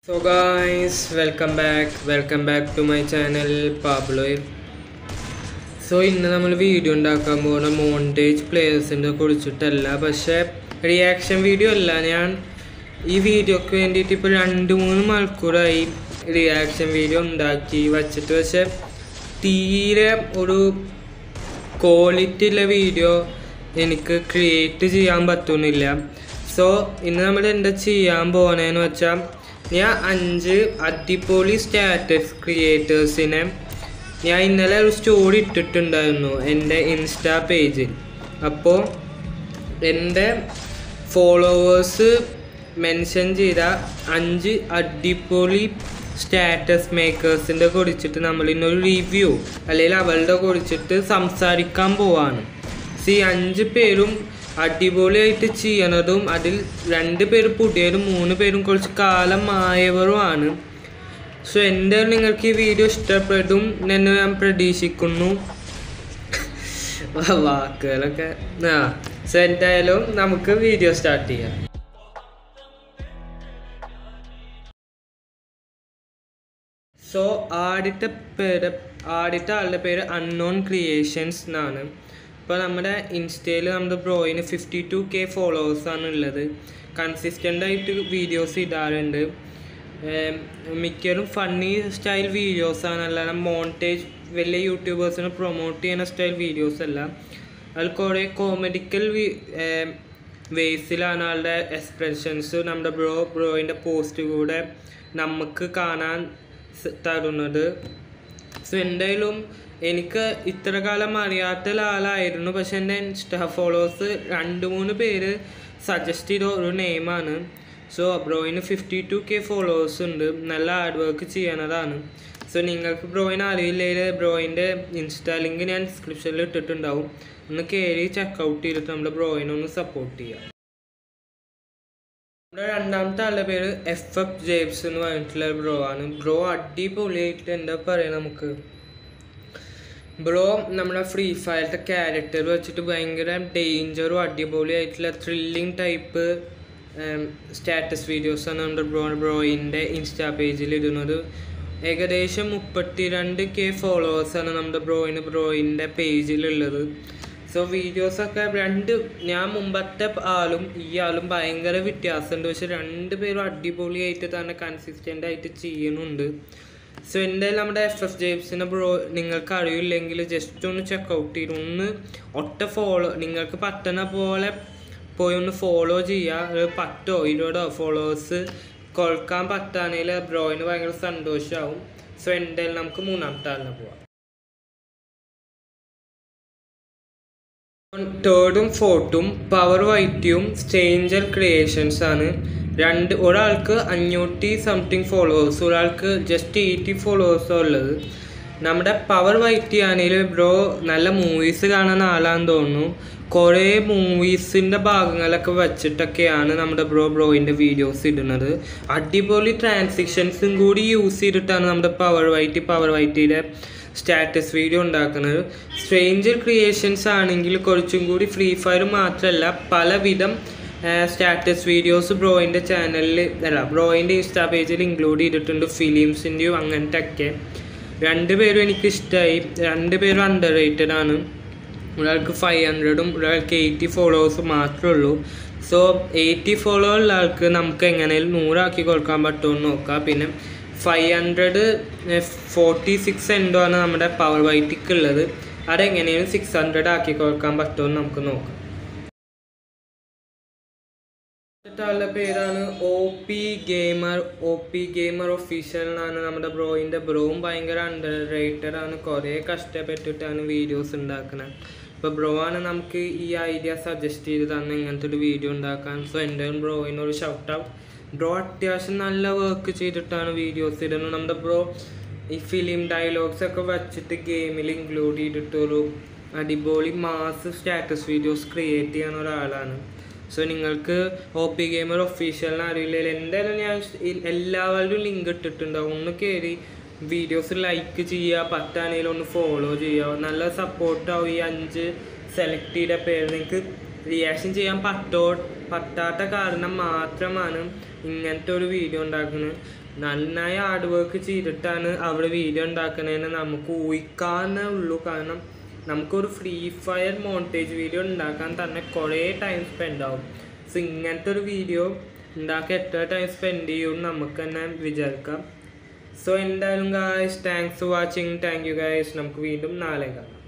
So guys, welcome back. Welcome back to my channel Pablo. So ഇന്ന് നമ്മൾ video ഉണ്ടാക്കാൻ പോകുന്ന മോണ്ടേജ് പ്ലേയേഴ്സിനെ കുറിച്ചിട്ടല്ല പക്ഷേ റിയാക്ഷൻ വീഡിയോ അല്ല ഞാൻ ഈ വീഡിയോക്ക് വേണ്ടിയിട്ട് ഇപ്പോൾ രണ്ട് മൂന്ന് മണിക്കൂറായി റിയാക്ഷൻ വീഡിയോ ഉണ്ടാക്കി വച്ചിട്ട് പക്ഷെ തീരെ ഒരു ക്വാളിറ്റി ഉള്ള വീഡിയോ എനിക്ക് ക്രിയേറ്റ് ചെയ്യാൻ പറ്റുന്നില്ല സോ ഇന്ന് നമ്മൾ എന്താ ചെയ്യാൻ പോകണേന്ന് വെച്ചാൽ ഞാൻ അഞ്ച് അടിപൊളി സ്റ്റാറ്റസ് ക്രിയേറ്റേഴ്സിനെ ഞാൻ ഇന്നലെ ഒരു സ്റ്റോറി ഇട്ടിട്ടുണ്ടായിരുന്നു എൻ്റെ ഇൻസ്റ്റാ പേജിൽ അപ്പോൾ എൻ്റെ ഫോളോവേഴ്സ് മെൻഷൻ ചെയ്ത അഞ്ച് അടിപൊളി സ്റ്റാറ്റസ് മേക്കേഴ്സിൻ്റെ കുറിച്ചിട്ട് നമ്മൾ ഇന്നൊരു റിവ്യൂ അല്ലെങ്കിൽ അവളുടെ കുറിച്ചിട്ട് സംസാരിക്കാൻ പോവാണ് സി അഞ്ച് പേരും അടിപൊളിയായിട്ട് ചെയ്യണതും അതിൽ രണ്ട് പേര് പുതിയതും മൂന്ന് പേരും കുറച്ച് കാലം ആയവരുമാണ് സോ എൻ്റെ നിങ്ങൾക്ക് ഈ വീഡിയോ ഇഷ്ടപ്പെടും എന്ന് ഞാൻ പ്രതീക്ഷിക്കുന്നു വാക്കുകളൊക്കെ ആ സോ എന്തായാലും നമുക്ക് വീഡിയോ സ്റ്റാർട്ട് ചെയ്യാം സോ ആദ്യത്തെ പേര് ആദ്യത്തെ ആളുടെ പേര് അൺനോൺ ക്രിയേഷൻസ് എന്നാണ് ഇപ്പോൾ നമ്മുടെ ഇൻസ്റ്റയിൽ നമ്മുടെ ബ്രോയിന് ഫിഫ്റ്റി ടു കെ ഫോളോവേഴ്സാണ് ഉള്ളത് കൺസിസ്റ്റൻ്റ് ആയിട്ട് വീഡിയോസ് ഇടാറുണ്ട് ഏം, മിക്കതും ഫണ്ണി സ്റ്റൈൽ വീഡിയോസാണ് അല്ലാതെ മോണ്ടേജ് വലിയ യൂട്യൂബേഴ്സിനെ പ്രൊമോട്ട് ചെയ്യുന്ന സ്റ്റൈൽ വീഡിയോസ് അല്ല അതിൽ കുറേ കോമഡിക്കൽ വേസിലാണ് ആളുടെ എക്സ്പ്രഷൻസ് നമ്മുടെ ബ്രോ ബ്രോയിൻ്റെ പോസ്റ്റ് കൂടെ നമുക്ക് കാണാൻ സ- തരുന്നത് സോ എന്തായാലും എനിക്ക് ഇത്ര കാലം അറിയാത്ത ഒരാളായിരുന്നു പക്ഷെ എൻ്റെ ഇൻസ്റ്റാ ഫോളോവേഴ്സ് രണ്ട് മൂന്ന് പേര് സജസ്റ്റ് ചെയ്ത ഒരു നെയിമാണ് സോ ബ്രോയിന് ഫിഫ്റ്റി ടു കെ ഫോളോവേഴ്സ് ഉണ്ട് നല്ല ഹാർഡ് വർക്ക് ചെയ്യണതാണ് സോ നിങ്ങൾക്ക് ബ്രോയിനെ അറിയില്ലെങ്കിൽ ബ്രോയിൻ്റെ ഇൻസ്റ്റാ ലിങ്ക് ഞാൻ ഡിസ്ക്രിപ്ഷനിൽ ഇട്ടിട്ടുണ്ടാവും ഒന്ന് കയറി ചെക്കൗട്ട് ചെയ്തിട്ട് നമ്മുടെ ബ്രോയിനെ ഒന്ന് സപ്പോർട്ട് ചെയ്യാം നമ്മുടെ രണ്ടാമത്തെ ആളുടെ പേര് എഫ് എഫ് ജേബ്സ് എന്ന് പറഞ്ഞിട്ടുള്ള ഒരു ബ്രോ ആണ് ബ്രോ അടിപൊളിയായിട്ട് എന്താ പറയുക നമുക്ക് ബ്രോ നമ്മുടെ ഫ്രീ ഫയറിൻ്റെ ക്യാരക്ടർ വെച്ചിട്ട് ഭയങ്കര ഡേഞ്ചറും അടിപൊളിയായിട്ടുള്ള ത്രില്ലിങ് ടൈപ്പ് സ്റ്റാറ്റസ് വീഡിയോസാണ് നമ്മുടെ ബ്രോ ബ്രോയിൻ്റെ ഇൻസ്റ്റാ പേജിൽ ഇടുന്നത് ഏകദേശം മുപ്പത്തിരണ്ട് കെ ഫോളോവേഴ്സാണ് നമ്മുടെ ബ്രോയിന് ബ്രോയിൻ്റെ പേജിലുള്ളത് സോ വീഡിയോസൊക്കെ രണ്ട് ഞാൻ മുമ്പത്തെ ആളും ഈ ആളും ഭയങ്കര വ്യത്യാസമുണ്ട് പക്ഷെ രണ്ട് പേരും അടിപൊളിയായിട്ട് തന്നെ കൺസിസ്റ്റൻ്റ് ആയിട്ട് ചെയ്യുന്നുണ്ട് സോ എന്തായാലും നമ്മുടെ എഫ് എഫ് ജെയിംസിനെ ബ്രോ നിങ്ങൾക്ക് അറിയില്ലെങ്കിൽ ജസ്റ്റ് ഒന്ന് ചെക്കൗട്ട് ചെയ്യും ഒന്ന് ഒറ്റ ഫോളോ നിങ്ങൾക്ക് പറ്റുന്ന പോലെ പോയി ഒന്ന് ഫോളോ ചെയ്യുക അത് പത്തോ ഇരുപതോ ഫോളോവേഴ്സ് കൊൾക്കാൻ പറ്റാണെങ്കിൽ ബ്രോയിന് ഭയങ്കര സന്തോഷമാവും സോ എന്തായാലും നമുക്ക് മൂന്നാമത്തെ ആളിനെ പോവാം തേർഡും ഫോർത്തും പവർ വൈറ്റിയും സ്റ്റേഞ്ചർ ക്രിയേഷൻസ് ആണ് രണ്ട് ഒരാൾക്ക് അഞ്ഞൂറ്റി സംതിങ് ഫോളോവേഴ്സ് ഒരാൾക്ക് ജസ്റ്റ് എയ്റ്റി ഫോളോവേഴ്സോ ഉള്ളത് നമ്മുടെ പവർ വൈറ്റി ആണെങ്കിൽ ബ്രോ നല്ല മൂവീസ് കാണുന്ന ആളാന്ന് തോന്നുന്നു കുറേ മൂവീസിൻ്റെ ഭാഗങ്ങളൊക്കെ വെച്ചിട്ടൊക്കെയാണ് നമ്മുടെ ബ്രോ ബ്രോയിൻ്റെ വീഡിയോസ് ഇടുന്നത് അടിപൊളി ട്രാൻസിഷൻസും കൂടി യൂസ് ചെയ്തിട്ടാണ് നമ്മുടെ പവർ വൈറ്റി പവർ വൈറ്റിയുടെ സ്റ്റാറ്റസ് വീഡിയോ ഉണ്ടാക്കുന്നത് സ്ട്രേഞ്ചർ ക്രിയേഷൻസ് ആണെങ്കിൽ കുറച്ചും കൂടി ഫ്രീ ഫയർ മാത്രമല്ല പലവിധം സ്റ്റാറ്റസ് വീഡിയോസ് ബ്രോയിൻ്റെ ചാനലിൽ അല്ല ബ്രോയിൻ്റെ ഇൻസ്റ്റാ പേജിൽ ഇൻക്ലൂഡ് ചെയ്തിട്ടുണ്ട് ഫിലിംസിൻ്റെയും അങ്ങനത്തെ ഒക്കെ രണ്ടുപേരും എനിക്ക് ഇഷ്ടമായി രണ്ടുപേരും അണ്ടർ റേറ്റഡ് ആണ് ഒരാൾക്ക് ഫൈവ് ഹൺഡ്രഡും ഒരാൾക്ക് എയ്റ്റി ഫോളോവേഴ്സ് മാത്രമേ ഉള്ളൂ സോ എയ്റ്റി ഫോളോ ഉള്ള ആൾക്ക് നമുക്ക് എങ്ങനെയും നൂറാക്കി കൊടുക്കാൻ പറ്റുമെന്ന് നോക്കാം പിന്നെ ഫൈവ് ഹൺഡ്രഡ് ഫോർട്ടി സിക്സ് എന്തോ ആണ് നമ്മുടെ പവർ വൈറ്റിക്ക് ഉള്ളത് അതെങ്ങനെയും സിക്സ് ഹൺഡ്രഡ് ആക്കി കൊടുക്കാൻ പറ്റുമെന്ന് നമുക്ക് നോക്കാം ആളുടെ പേരാണ് O P gamer O P gamer official എന്നാണ് നമ്മുടെ ബ്രോയിൻ്റെ ബ്രോവും ഭയങ്കര അണ്ടർ റേറ്റഡ് ആണ് കുറേ കഷ്ടപ്പെട്ടിട്ടാണ് വീഡിയോസ് ഉണ്ടാക്കുന്നത് ഇപ്പോൾ ബ്രോ ആണ് നമുക്ക് ഈ ഐഡിയ സജസ്റ്റ് ചെയ്ത് തന്നെ ഇങ്ങനത്തെ ഒരു വീഡിയോ ഉണ്ടാക്കാൻ സോ എൻ്റെ ബ്രോയിനൊരു ഷൗട്ട് ഔട്ട് ബ്രോ അത്യാവശ്യം നല്ല വർക്ക് ചെയ്തിട്ടാണ് വീഡിയോസ് ഇടുന്നത് നമ്മുടെ ബ്രോ ഈ ഫിലിം ഡയലോഗ്സ് ഒക്കെ വെച്ചിട്ട് ഗെയിമിൽ ഇൻക്ലൂഡ് ചെയ്തിട്ടൊരു അടിപൊളി മാസ് സ്റ്റാറ്റസ് വീഡിയോസ് ക്രിയേറ്റ് ചെയ്യുന്ന ഒരാളാണ് സോ നിങ്ങൾക്ക് ഒ പി ഗെയിമർ ഒഫീഷ്യലിന് അറിയില്ല എന്തായാലും ഞാൻ ഇ- എല്ലാവരുടെയും ലിങ്ക് ഇട്ടിട്ടുണ്ടാവും ഒന്ന് കയറി വീഡിയോസ് ലൈക്ക് ചെയ്യുക പറ്റാണെങ്കിലും ഒന്ന് ഫോളോ ചെയ്യുക നല്ല സപ്പോർട്ടാവും ഈ അഞ്ച് സെലക്ട് ചെയ്ത പേര് നിങ്ങൾക്ക് റിയാക്ഷൻ ചെയ്യാൻ പറ്റോ പറ്റാത്ത കാരണം മാത്രമാണ് ഇങ്ങനത്തെ ഒരു വീഡിയോ ഉണ്ടാക്കുന്നത് നന്നായി ഹാർഡ് വർക്ക് ചെയ്തിട്ടാണ് അവർ വീഡിയോ ഉണ്ടാക്കുന്നതെന്ന് നമുക്ക് ഊഹിക്കാന്നേ ഉള്ളൂ കാരണം നമുക്കൊരു ഫ്രീ ഫയർ മോണ്ടേജ് വീഡിയോ ഉണ്ടാക്കാൻ തന്നെ കുറേ ടൈം സ്പെൻഡ് ആവും സോ ഇങ്ങനത്തെ ഒരു വീഡിയോ ഉണ്ടാക്കാൻ എത്ര ടൈം സ്പെൻഡ് ചെയ്യും നമുക്ക് തന്നെ വിചാരിക്കാം സോ എന്തായാലും guys thanks for watching thank you guys നമുക്ക് വീണ്ടും നാളെ കാണാം